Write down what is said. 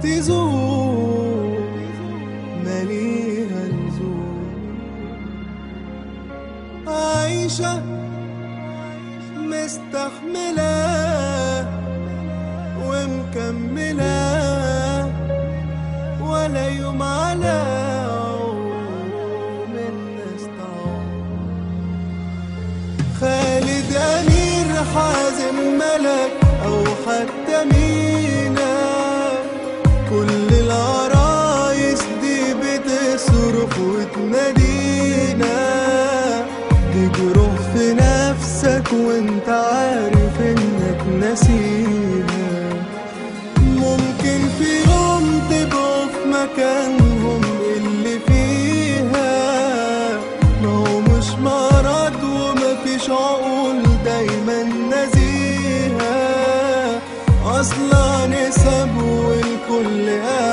تزول مليها لزوم عايشة مستحملة ومكملة ولا يوم على عوم الناس تعوم خالد أمير حازم ملك أو حتى مينا كل العرايس دي بتصرخ وتنادينا تجرح في نفسك وانت عارف انك نسيها ممكن في يوم تبقوا في مكانهم اللي فيها ما هو مش مرض ومفيش عقول دايما نزيهة أصلا نسب والكل